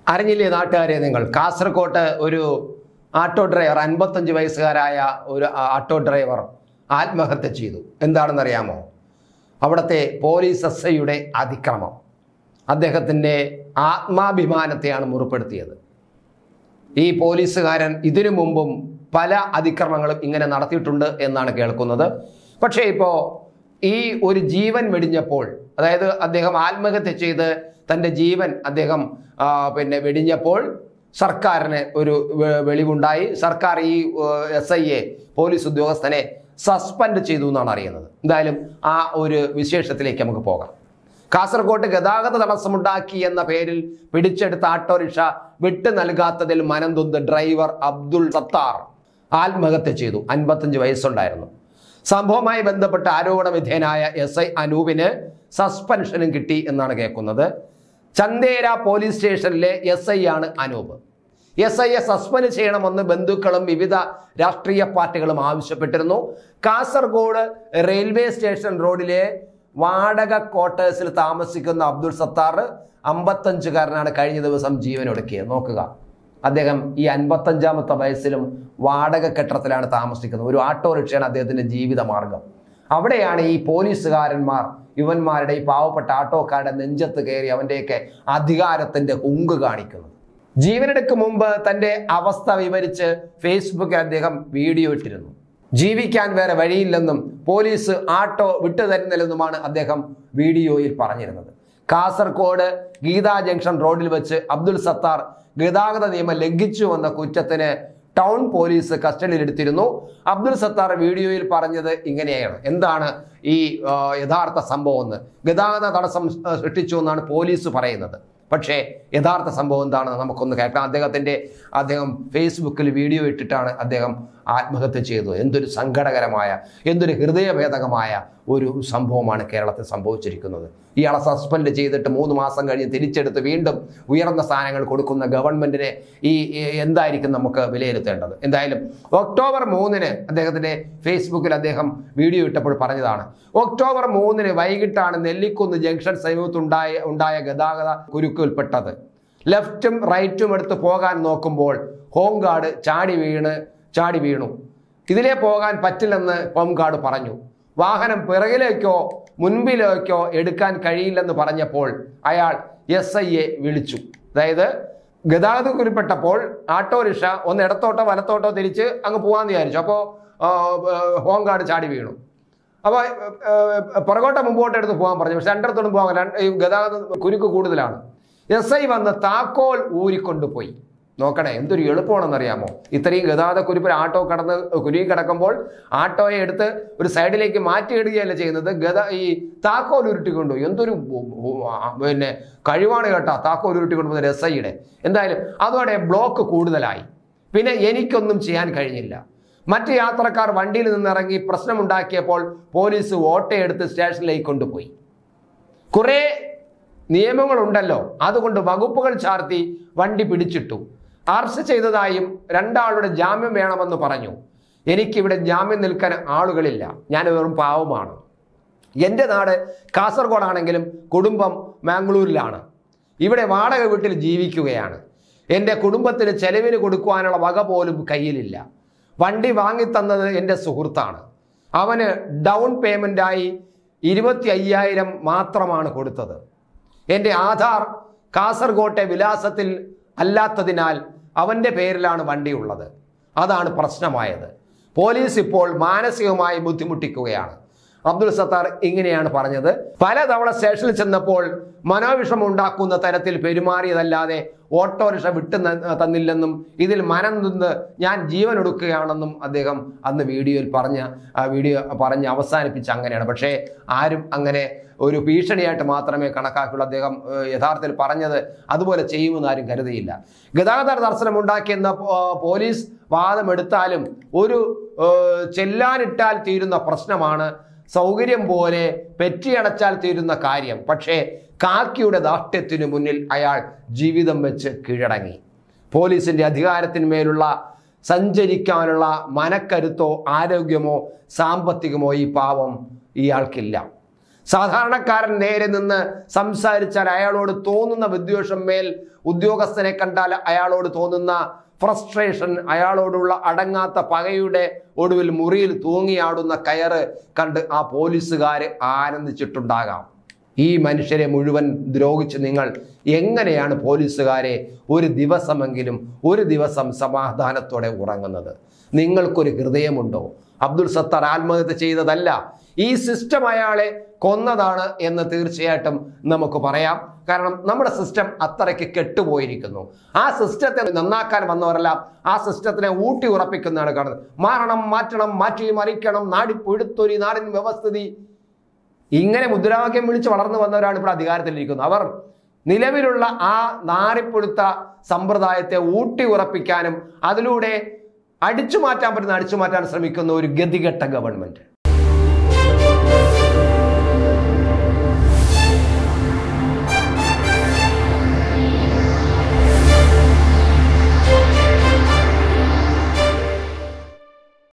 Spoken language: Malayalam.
അറിഞ്ഞില്ലേ നാട്ടുകാരെ നിങ്ങൾ കാസർകോട്ട് ഒരു ആട്ടോ ഡ്രൈവർ അൻപത്തഞ്ച് വയസ്സുകാരായ ഒരു ആ- ആട്ടോ ഡ്രൈവർ ആത്മഹത്യ ചെയ്തു എന്താണെന്നറിയാമോ അവിടുത്തെ പോലീസ് എസ് ഐയുടെ അതിക്രമം അദ്ദേഹത്തിൻ്റെ ആത്മാഭിമാനത്തെയാണ് മുറിപ്പെടുത്തിയത് ഈ പോലീസുകാരൻ ഇതിനു മുമ്പും പല അതിക്രമങ്ങളും ഇങ്ങനെ നടത്തിയിട്ടുണ്ട് എന്നാണ് കേൾക്കുന്നത് പക്ഷേ ഇപ്പോൾ ഈ ഒരു ജീവൻ വെടിഞ്ഞപ്പോൾ അതായത് അദ്ദേഹം ആത്മഹത്യ ചെയ്ത് തൻ്റെ ജീവൻ അദ്ദേഹം ആ, പിന്നെ വെടിഞ്ഞപ്പോൾ സർക്കാരിന് ഒരു വെ- വെളിവുണ്ടായി സർക്കാർ ഈ എസ് ഐ എ പോലീസ് ഉദ്യോഗസ്ഥനെ സസ്പെൻഡ് ചെയ്തു എന്നാണ് അറിയുന്നത് എന്തായാലും ആ ഒരു വിശേഷത്തിലേക്ക് നമുക്ക് പോകാം കാസർഗോഡ് ഗതാഗത തടസ്സമുണ്ടാക്കി എന്ന പേരിൽ പിടിച്ചെടുത്ത ഓട്ടോറിക്ഷ വിട്ടു നൽകാത്തതിൽ മനംതൊന്ന് ഡ്രൈവർ അബ്ദുൾ സത്താർ ആത്മഹത്യ ചെയ്തു അൻപത്തഞ്ച് വയസ്സുണ്ടായിരുന്നു സംഭവവുമായി ബന്ധപ്പെട്ട് ആരോപണ വിധേയനായ എസ് ഐ അനൂപിന് സസ്പെൻഷനും കിട്ടി എന്നാണ് കേൾക്കുന്നത് ചന്തേര പോലീസ് സ്റ്റേഷനിലെ എസ് ഐ ആണ് അനൂപ് എസ് ഐയെ സസ്പെൻഡ് ചെയ്യണമെന്ന് ബന്ധുക്കളും വിവിധ രാഷ്ട്രീയ പാർട്ടികളും ആവശ്യപ്പെട്ടിരുന്നു കാസർഗോഡ് റെയിൽവേ സ്റ്റേഷൻ റോഡിലെ വാടക ക്വാർട്ടേഴ്സിൽ താമസിക്കുന്ന അബ്ദുൾ സത്താർ അമ്പത്തഞ്ചുകാരനാണ് കഴിഞ്ഞ ദിവസം ജീവനൊടുക്കിയത് നോക്കുക അദ്ദേഹം ഈ അൻപത്തഞ്ചാമത്തെ വയസ്സിലും വാടക കെട്ടിടത്തിലാണ് താമസിക്കുന്നത് ഒരു ഓട്ടോറിക്ഷയാണ് അദ്ദേഹത്തിന്റെ ജീവിത മാർഗം അവിടെയാണ് ഈ പോലീസുകാരന്മാർ യുവന്മാരുടെ ഈ പാവപ്പെട്ട ആട്ടോക്കാരുടെ നെഞ്ചത്ത് കയറി അവൻ്റെയൊക്കെ അധികാരത്തിന്റെ ഹുങ്ക് കാണിക്കുന്നത് ജീവനെടുക്ക് മുമ്പ് തന്റെ അവസ്ഥ വിവരിച്ച് ഫേസ്ബുക്കിൽ അദ്ദേഹം വീഡിയോ ഇട്ടിരുന്നു ജീവിക്കാൻ വേറെ വഴിയില്ലെന്നും പോലീസ് ആട്ടോ വിട്ടുതരുന്നില്ലെന്നുമാണ് അദ്ദേഹം വീഡിയോയിൽ പറഞ്ഞിരുന്നത് കാസർഗോഡ് ഗീതാ ജംഗ്ഷൻ റോഡിൽ വെച്ച് അബ്ദുൽ സത്താർ ഗതാഗത നിയമം ലംഘിച്ചു എന്ന കുറ്റത്തിന് ടൗൺ പോലീസ് കസ്റ്റഡിയിലെടുത്തിരുന്നു അബ്ദുൽ സത്താർ വീഡിയോയിൽ പറഞ്ഞത് ഇങ്ങനെയാണ് എന്താണ് ഈ ആ, യഥാർത്ഥ സംഭവം എന്ന് ഗതാഗത തടസ്സം ആ, സൃഷ്ടിച്ചു എന്നാണ് പോലീസ് പറയുന്നത് പക്ഷേ യഥാർത്ഥ സംഭവം എന്താണെന്ന് നമുക്കൊന്ന് കേൾക്കാം അദ്ദേഹത്തിൻ്റെ അദ്ദേഹം ഫേസ്ബുക്കിൽ വീഡിയോ ഇട്ടിട്ടാണ് അദ്ദേഹം ആത്മഹത്യ ചെയ്തത് എന്തൊരു സങ്കടകരമായ എന്തൊരു ഹൃദയഭേദകമായ ഒരു സംഭവമാണ് കേരളത്തിൽ സംഭവിച്ചിരിക്കുന്നത് ഇയാളെ സസ്പെൻഡ് ചെയ്തിട്ട് മൂന്ന് മാസം കഴിഞ്ഞ് തിരിച്ചെടുത്ത് വീണ്ടും ഉയർന്ന സ്ഥാനങ്ങൾ കൊടുക്കുന്ന ഗവൺമെന്റിനെ ഈ ഈ എന്തായിരിക്കും നമുക്ക് വിലയിരുത്തേണ്ടത് എന്തായാലും ഒക്ടോബർ മൂന്നിന് അദ്ദേഹത്തിന്റെ ഫേസ്ബുക്കിൽ അദ്ദേഹം വീഡിയോ ഇട്ടപ്പോൾ പറഞ്ഞതാണ് ഒക്ടോബർ മൂന്നിന് വൈകിട്ടാണ് നെല്ലിക്കുന്ന് ജംഗ്ഷൻ സമീപത്തുണ്ടായ ഉണ്ടായ ഗതാഗത കുരുക്കിൽപ്പെട്ടത് ലെഫ്റ്റും റൈറ്റും എടുത്ത് പോകാൻ നോക്കുമ്പോൾ ഹോം ഗാർഡ് ചാടി വീണ് ചാടി വീണു ഇതിലേ പോകാൻ പറ്റില്ലെന്ന് ഹോം ഗാർഡ് പറഞ്ഞു വാഹനം പിറകിലേക്കോ മുൻപിലേക്കോ എടുക്കാൻ കഴിയില്ലെന്ന് പറഞ്ഞപ്പോൾ അയാൾ എസ് ഐയെ വിളിച്ചു അതായത് ഗതാഗത കുറിപ്പെട്ടപ്പോൾ ആട്ടോറിക്ഷ ഒന്ന് ഇടത്തോട്ടോ വലത്തോട്ടോ തിരിച്ച് അങ്ങ് പോകാമെന്ന് വിചാരിച്ചു അപ്പോൾ ഹോം ഗാർഡ് ചാടി വീണു അപ്പോൾ പുറകോട്ട് മുമ്പോട്ട് എടുത്ത് പോകാൻ പറഞ്ഞു പക്ഷെ രണ്ടിടത്തോടും പോകാൻ രണ്ട് ഈ ഗതാഗത കുരുക്ക് കൂടുതലാണ് എസ് ഐ വന്ന് താക്കോൽ ഊരിക്കൊണ്ടുപോയി നോക്കണേ എന്തൊരു എളുപ്പമാണെന്നറിയാമോ ഇത്രയും ഗതാഗത കുരുപ്പിൽ ആട്ടോ കടന്ന് കുരുങ്ങി കിടക്കുമ്പോൾ ആട്ടോയെ എടുത്ത് ഒരു സൈഡിലേക്ക് മാറ്റിയിടുകയല്ല ചെയ്യുന്നത് ഗത ഈ താക്കോൽ ഉരുട്ടിക്കൊണ്ടു എന്തൊരു ഉ- ഉ- ആ, പിന്നെ കഴിവാണ് കേട്ടോ താക്കോൽ ഉരുട്ടിക്കൊണ്ടുപോകുന്ന എസ് ഐയുടെ എന്തായാലും അതോടെ ബ്ലോക്ക് കൂടുതലായി പിന്നെ എനിക്കൊന്നും ചെയ്യാൻ കഴിഞ്ഞില്ല മറ്റ് യാത്രക്കാർ വണ്ടിയിൽ നിന്നിറങ്ങി പ്രശ്നമുണ്ടാക്കിയപ്പോൾ പോലീസ് ഓട്ടയെടുത്ത് സ്റ്റേഷനിലേക്ക് കൊണ്ടുപോയി കുറേ നിയമങ്ങളുണ്ടല്ലോ അതുകൊണ്ട് വകുപ്പുകൾ ചാർത്തി വണ്ടി പിടിച്ചിട്ടു അറസ്റ്റ് ചെയ്തതായും രണ്ടാളുടെ ജാമ്യം വേണമെന്ന് പറഞ്ഞു എനിക്കിവിടെ ജാമ്യം നിൽക്കാൻ ആളുകളില്ല ഞാൻ വെറും പാവമാണ് എൻ്റെ നാട് കാസർഗോഡാണെങ്കിലും കുടുംബം മാംഗ്ലൂരിലാണ് ഇവിടെ വാടക വീട്ടിൽ ജീവിക്കുകയാണ് എൻ്റെ കുടുംബത്തിന് ചെലവിന് കൊടുക്കുവാനുള്ള വക പോലും കയ്യിലില്ല വണ്ടി വാങ്ങിത്തന്നത് എൻ്റെ സുഹൃത്താണ് അവന് ഡൗൺ പേയ്മെൻ്റായി ഇരുപത്തി അയ്യായിരം മാത്രമാണ് കൊടുത്തത് എൻ്റെ ആധാർ കാസർഗോട്ടെ വിലാസത്തിൽ അല്ലാത്തതിനാൽ അവൻ്റെ പേരിലാണ് വണ്ടിയുള്ളത് അതാണ് പ്രശ്നമായത് പോലീസ് ഇപ്പോൾ മാനസികമായി ബുദ്ധിമുട്ടിക്കുകയാണ് അബ്ദുൽ സത്താർ ഇങ്ങനെയാണ് പറഞ്ഞത് പലതവണ സ്റ്റേഷനിൽ ചെന്നപ്പോൾ മനോവിഷമം ഉണ്ടാക്കുന്ന തരത്തിൽ പെരുമാറിയതല്ലാതെ ഓട്ടോറിക്ഷ വിട്ടു ന- തന്നില്ലെന്നും ഇതിൽ മനം നിന്ന് ഞാൻ ജീവൻ ഒടുക്കുകയാണെന്നും അദ്ദേഹം അന്ന് വീഡിയോയിൽ പറഞ്ഞ ആ വീഡിയോ പറഞ്ഞ് അവസാനിപ്പിച്ച് അങ്ങനെയാണ് പക്ഷേ ആരും അങ്ങനെ ഒരു ഭീഷണിയായിട്ട് മാത്രമേ കണക്കാക്കുള്ളൂ അദ്ദേഹം ഏഹ്, യഥാർത്ഥത്തിൽ പറഞ്ഞത് അതുപോലെ ചെയ്യുമെന്ന് ആരും കരുതിയില്ല ഗതാഗത തടസ്സം ഉണ്ടാക്കിയെന്ന പോ- പോലീസ് വാദമെടുത്താലും ഒരു ഏഹ്, ചെല്ലാനിട്ടാൽ തീരുന്ന പ്രശ്നമാണ് സൗകര്യം പോലെ പെറ്റിയടച്ചാൽ തീരുന്ന കാര്യം പക്ഷേ കാക്കിയുടെ ദാഷ്ട്യത്തിനു മുന്നിൽ അയാൾ ജീവിതം വെച്ച് കീഴടങ്ങി പോലീസിന്റെ അധികാരത്തിന്മേലുള്ള സഞ്ചരിക്കാനുള്ള മനക്കരുത്തോ ആരോഗ്യമോ സാമ്പത്തികമോ ഈ പാവം ഇയാൾക്കില്ല സാധാരണക്കാരൻ നേരെ നിന്ന് സംസാരിച്ചാൽ അയാളോട് തോന്നുന്ന വിദ്വേഷം മേൽ ഉദ്യോഗസ്ഥനെ കണ്ടാൽ അയാളോട് തോന്നുന്ന ഫ്രസ്ട്രേഷൻ അയാളോടുള്ള അടങ്ങാത്ത പകയുടെ ഒടുവിൽ മുറിയിൽ തൂങ്ങിയാടുന്ന കയറ് കണ്ട് ആ പോലീസുകാർ ആനന്ദിച്ചിട്ടുണ്ടാകാം ഈ മനുഷ്യരെ മുഴുവൻ ദ്രോഹിച്ച് നിങ്ങൾ എങ്ങനെയാണ് പോലീസുകാരെ ഒരു ദിവസമെങ്കിലും ഒരു ദിവസം സമാധാനത്തോടെ ഉറങ്ങുന്നത് നിങ്ങൾക്കൊരു ഹൃദയമുണ്ടോ അബ്ദുൾ സത്താർ ആത്മഹത്യ ചെയ്തതല്ല ഈ സിസ്റ്റം അയാളെ കൊന്നതാണ് എന്ന് തീർച്ചയായിട്ടും നമുക്ക് പറയാം കാരണം നമ്മുടെ സിസ്റ്റം അത്രയ്ക്ക് കെട്ടുപോയിരിക്കുന്നു ആ സിസ്റ്റത്തെ നന്നാക്കാൻ വന്നവരെല്ലാം ആ സിസ്റ്റത്തിനെ ഊട്ടി ഉറപ്പിക്കുന്നതാണ് കാണുന്നത് മാറണം മാറ്റണം മാറ്റി മറിക്കണം നാടി പൊഴുത്തൊരു നാടിൻ വ്യവസ്ഥിതി ഇങ്ങനെ മുദ്രാവാക്യം വിളിച്ച് വളർന്നു വന്നവരാണ് ഇപ്പോൾ അധികാരത്തിലിരിക്കുന്നത് അവർ നിലവിലുള്ള ആ നാറിപ്പൊടുത്ത സമ്പ്രദായത്തെ ഊട്ടി ഉറപ്പിക്കാനും അതിലൂടെ അടിച്ചു മാറ്റാൻ പറ്റുന്ന അടിച്ചു മാറ്റാൻ ശ്രമിക്കുന്ന ഒരു ഗതികെട്ട ഗവൺമെന്റ്